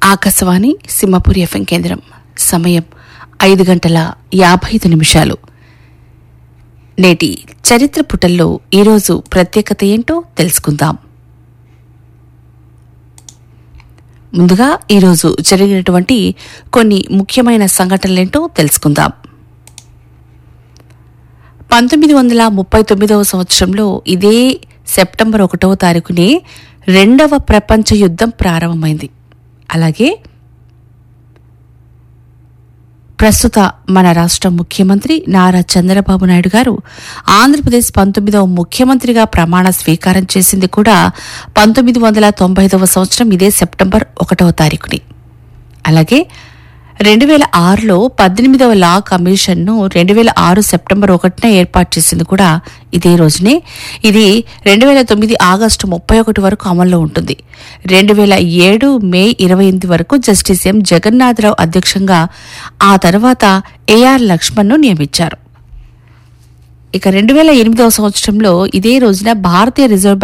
Akashvani Simhapuri FM కేంద్రం సమయం ఐదు గంటల యాభై ఐదు నిమిషాలు నేటి చరిత్ర పుటల్లో ఈరోజు ప్రత్యేకత ఏంటో తెలుసుకుందాం ముందుగా ఈరోజు జరిగినటువంటి కొన్ని ముఖ్యమైన సంఘటనలేంటో తెలుసుకుందాం పంతొమ్మిది వందల ముప్పై తొమ్మిదవ సంవత్సరంలో ఇదే సెప్టెంబర్ ఒకటవ తారీఖునే రెండవ ప్రపంచ యుద్ధం ప్రారంభమైంది అలాగే ప్రస్తుత మన రాష్ట్ర ముఖ్యమంత్రి నారా చంద్రబాబు నాయుడు గారు ఆంధ్రప్రదేశ్ పంతొమ్మిదవ ముఖ్యమంత్రిగా ప్రమాణ స్వీకారం చేసింది కూడా పంతొమ్మిది వందల తొంభై ఐదవ సంవత్సరం ఇదే సెప్టెంబర్ ఒకటవ తారీఖుని అలాగే రెండు వేల ఆరులో పద్దెనిమిదవ లా కమిషన్ను రెండు వేల ఆరు సెప్టెంబర్ ఒకటిన ఏర్పాటు చేసింది కూడా ఇదే రోజునే ఇది రెండు వేల తొమ్మిది ఆగస్టు ముప్పై ఒకటి వరకు అమల్లో ఉంటుంది రెండు వేల ఏడు మే ఇరవై ఎనిమిది వరకు జస్టిస్ ఎం జగన్నాథరావు అధ్యక్షంగా ఆ తర్వాత ఏఆర్ లక్ష్మణ్ను నియమించారు ఇక రెండు వేల ఎనిమిదవ సంవత్సరంలో ఇదే రోజున భారతీయ రిజర్వ్